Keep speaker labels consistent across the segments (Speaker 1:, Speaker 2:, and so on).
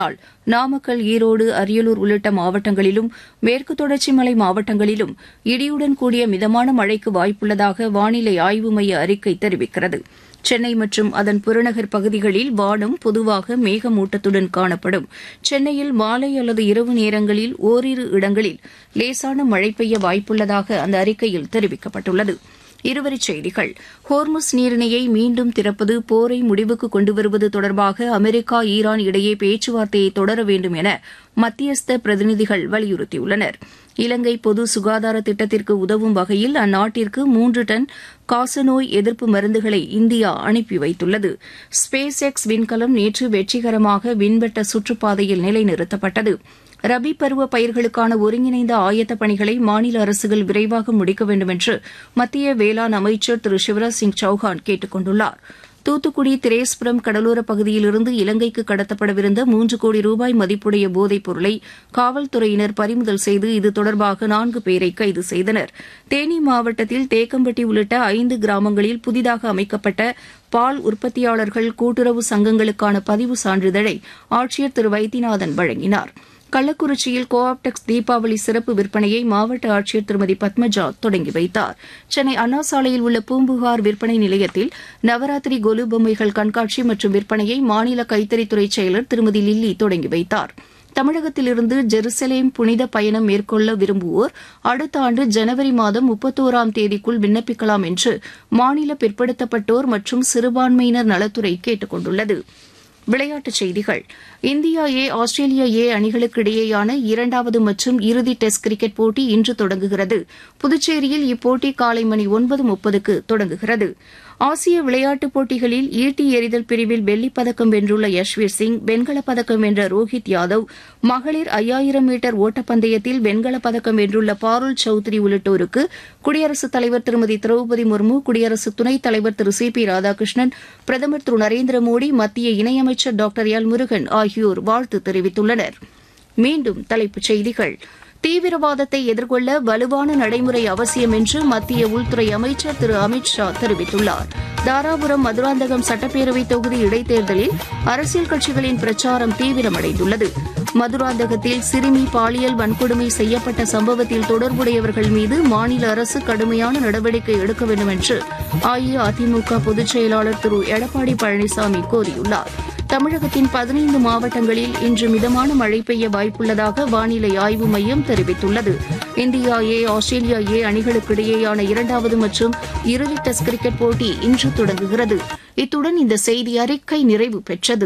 Speaker 1: நாள் நாமக்கல் ஈரோடு அரியலூர் உள்ளிட்ட மாவட்டங்களிலும் மேற்கு தொடர்ச்சி மலை மாவட்டங்களிலும் இடியுடன் கூடிய மிதமான மழைக்கு வாய்ப்புள்ளதாக வானிலை ஆய்வு மைய அறிக்கை தெரிவிக்கிறது சென்னை மற்றும் அதன் புறநகர் பகுதிகளில் வானம் பொதுவாக மேகமூட்டத்துடன் காணப்படும் சென்னையில் மாலை அல்லது இரவு நேரங்களில் ஓரிரு இடங்களில் லேசான மழை பெய்ய வாய்ப்புள்ளதாக அந்த அறிக்கையில் தெரிவிக்கப்பட்டுள்ளது இருவரிச் செய்திகள் ஹோர்முஸ் நீரிணையை மீண்டும் திறப்பது போரை முடிவுக்கு கொண்டுவருவது தொடர்பாக அமெரிக்கா ஈரான் இடையே பேச்சுவார்த்தையை தொடர வேண்டும் என மத்தியஸ்த பிரதிநிதிகள் வலியுறுத்தியுள்ளனர் இலங்கை பொது சுகாதார திட்டத்திற்கு உதவும் வகையில் அந்நாட்டிற்கு மூன்று டன் காசநோய் எதிர்ப்பு மருந்துகளை இந்தியா அனுப்பி வைத்துள்ளது ஸ்பேஸ் எக்ஸ் விண்கலம் நேற்று வெற்றிகரமாக விண்வெட்ட சுற்றுப்பாதையில் நிலைநிறுத்தப்பட்டது ரபி பருவ பயிர்களுக்கான ஒருங்கிணைந்த ஆயத்த பணிகளை மாநில அரசுகள் விரைவாக முடிக்க வேண்டும் என்று மத்திய வேளாண் அமைச்சர் திரு சிவராஜ் சிங் சௌஹான் கேட்டுக் கொண்டுள்ளார் தூத்துக்குடி திரேஸ்புரம் கடலோரப் பகுதியிலிருந்து இலங்கைக்கு கடத்தப்படவிருந்த மூன்று கோடி ரூபாய் மதிப்புடைய போதைப் பொருளை காவல்துறையினர் பறிமுதல் செய்து இது தொடர்பாக நான்கு பேரை கைது செய்தனர் தேனி மாவட்டத்தில் தேக்கம்பட்டி உள்ளிட்ட ஐந்து கிராமங்களில் புதிதாக அமைக்கப்பட்ட பால் உற்பத்தியாளர்கள் கூட்டுறவு சங்கங்களுக்கான பதிவு சான்றிதழை ஆட்சியர் திரு வைத்தியநாதன் வழங்கினார் கள்ளக்குறிச்சியில் கோ ஆப்டெக்ஸ் தீபாவளி சிறப்பு விற்பனையை மாவட்ட ஆட்சியர் திருமதி பத்மஜா தொடங்கி வைத்தார் சென்னை அண்ணா சாலையில் உள்ள பூம்புகார் விற்பனை நிலையத்தில் நவராத்திரி கொலு பொம்மைகள் கண்காட்சி மற்றும் விற்பனையை மாநில கைத்தறித்துறை செயலர் திருமதி லில்லி தொடங்கி வைத்தார் தமிழகத்திலிருந்து ஜெருசலேம் புனித பயணம் மேற்கொள்ள விரும்புவோர் அடுத்த ஆண்டு ஜனவரி மாதம் முப்பத்தோராம் தேதிக்குள் விண்ணப்பிக்கலாம் என்று மாநில பிற்படுத்தப்பட்டோர் மற்றும் சிறுபான்மையினர் நலத்துறை கேட்டுக் கொண்டுள்ளது விளையாட்டுச் செய்திகள் இந்தியா ஏ ஆஸ்திரேலியா ஏ அணிகளுக்கு இடையேயான இரண்டாவது மற்றும் இறுதி டெஸ்ட் கிரிக்கெட் போட்டி இன்று தொடங்குகிறது புதுச்சேரியில் இப்போட்டி காலை மணி ஒன்பது முப்பதுக்கு தொடங்குகிறது ஆசிய விளையாட்டுப் போட்டிகளில் ஈட்டி எறிதல் பிரிவில் வெள்ளிப் பதக்கம் வென்றுள்ள யஷ்வீர் சிங் வெண்கலப் பதக்கம் வென்ற ரோஹித் யாதவ் மகளிர் ஐயாயிரம் மீட்டர் ஓட்டப்பந்தயத்தில் வெண்கலப் பதக்கம் வென்றுள்ள பாருல் சௌத்ரி உள்ளிட்டோருக்கு குடியரசுத் தலைவர் திருமதி திரௌபதி முர்மு குடியரசு துணைத் தலைவர் திரு சி பி ராதாகிருஷ்ணன் பிரதமர் திரு நரேந்திர மோடி மத்திய இணையமைச்சர் டாக்டர் எல் முருகன் ஆகியோர் வாழ்த்து தெரிவித்துள்ளனர் மீண்டும் தலைப்புச் செய்திகள் தீவிரவாதத்தை எதிர்கொள்ள வலுவான நடைமுறை அவசியம் என்று மத்திய உள்துறை அமைச்சர் திரு அமித் ஷா தெரிவித்துள்ளார் தாராபுரம் மதுராந்தகம் சட்டப்பேரவை தொகுதி இடைத்தேர்தலில் அரசியல் கட்சிகளின் பிரச்சாரம் தீவிரமடைந்துள்ளது மதுராந்தகத்தில் சிறுமி பாலியல் வன்கொடுமை செய்யப்பட்ட சம்பவத்தில் தொடர்புடையவர்கள் மீது மாநில அரசு கடுமையான நடவடிக்கை எடுக்க வேண்டும் என்று அஇஅதிமுக பொதுச் செயலாளர் திரு எடப்பாடி பழனிசாமி கோரியுள்ளார் தமிழகத்தின் பதினைந்து மாவட்டங்களில் இன்று மிதமான மழை பெய்ய வாய்ப்புள்ளதாக வானிலை ஆய்வு மையம் தெரிவித்துள்ளது இந்தியா ஏ ஆஸ்திரேலியா ஏ அணிகளுக்கு இடையேயான இரண்டாவது மற்றும் இறுதி டெஸ்ட் கிரிக்கெட் போட்டி இன்று தொடங்குகிறது இத்துடன் இந்த செய்தி அறிக்கை நிறைவு பெற்றது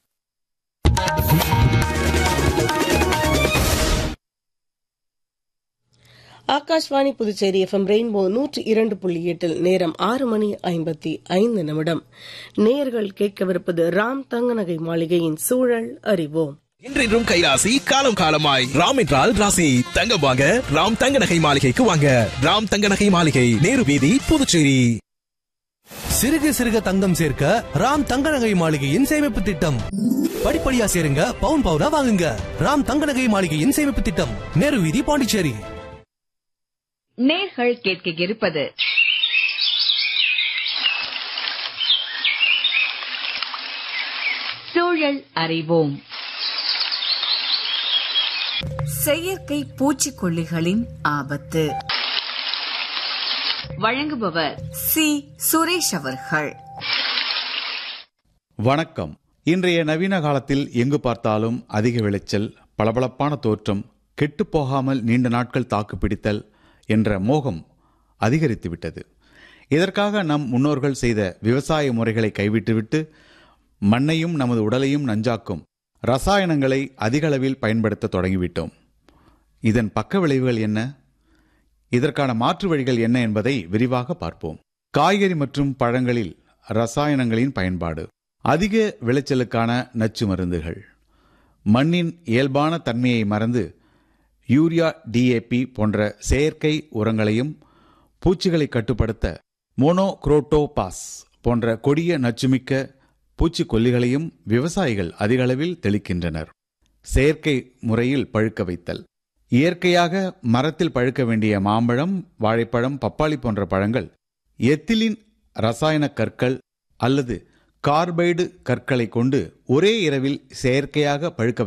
Speaker 2: ஆகாஷ்வாணி புதுச்சேரி எஃப்எம் ரெயின்போ நூற்றி இரண்டு புள்ளி எட்டில் நேரம் ஆறு மணி ஐம்பத்தி ஐந்து நிமிடம் நேர்கள் கேட்கவிருப்பது ராம் தங்கநகை மாளிகையின் சூழல் அறிவோம்
Speaker 3: இன்றைன்றும் கைராசி காலம் காலமாய் ராம் என்றால் ராசி தங்கம் வாங்க ராம் தங்க நகை மாளிகைக்கு வாங்க ராம் தங்க நகை மாளிகை நேரு வீதி புதுச்சேரி
Speaker 4: சிறுக சிறுக தங்கம் சேர்க்க ராம் தங்க நகை மாளிகையின் சேமிப்பு திட்டம் படிப்படியா சேருங்க பவுன் பவுனா வாங்குங்க ராம் தங்க நகை மாளிகையின் சேமிப்பு திட்டம் நேரு வீதி பாண்டிச்சேரி
Speaker 5: நேர்கள் கேட்க இருப்பது சூழல் அறிவோம் செயற்கை பூச்சிக்கொல்லிகளின் ஆபத்து வழங்குபவர் சி சுரேஷ் அவர்கள்
Speaker 6: வணக்கம் இன்றைய நவீன காலத்தில் எங்கு பார்த்தாலும் அதிக விளைச்சல் பளபளப்பான தோற்றம் கெட்டுப்போகாமல் நீண்ட நாட்கள் தாக்குப்பிடித்தல் என்ற மோகம் அதிகரித்துவிட்டது இதற்காக நம் முன்னோர்கள் செய்த விவசாய முறைகளை கைவிட்டுவிட்டு மண்ணையும் நமது உடலையும் நஞ்சாக்கும் ரசாயனங்களை அதிக அளவில் பயன்படுத்த தொடங்கிவிட்டோம் இதன் பக்க விளைவுகள் என்ன இதற்கான மாற்று வழிகள் என்ன என்பதை விரிவாக பார்ப்போம் காய்கறி மற்றும் பழங்களில் ரசாயனங்களின் பயன்பாடு அதிக விளைச்சலுக்கான நச்சு மருந்துகள் மண்ணின் இயல்பான தன்மையை மறந்து யூரியா டிஏபி போன்ற செயற்கை உரங்களையும் பூச்சிகளை கட்டுப்படுத்த மோனோக்ரோட்டோபாஸ் போன்ற கொடிய நச்சுமிக்க பூச்சிக்கொல்லிகளையும் விவசாயிகள் அதிக அளவில் தெளிக்கின்றனர் செயற்கை முறையில் பழுக்க வைத்தல் இயற்கையாக மரத்தில் பழுக்க வேண்டிய மாம்பழம் வாழைப்பழம் பப்பாளி போன்ற பழங்கள் எத்திலின் ரசாயன கற்கள் அல்லது கார்பைடு கற்களை கொண்டு ஒரே இரவில் செயற்கையாக பழுக்க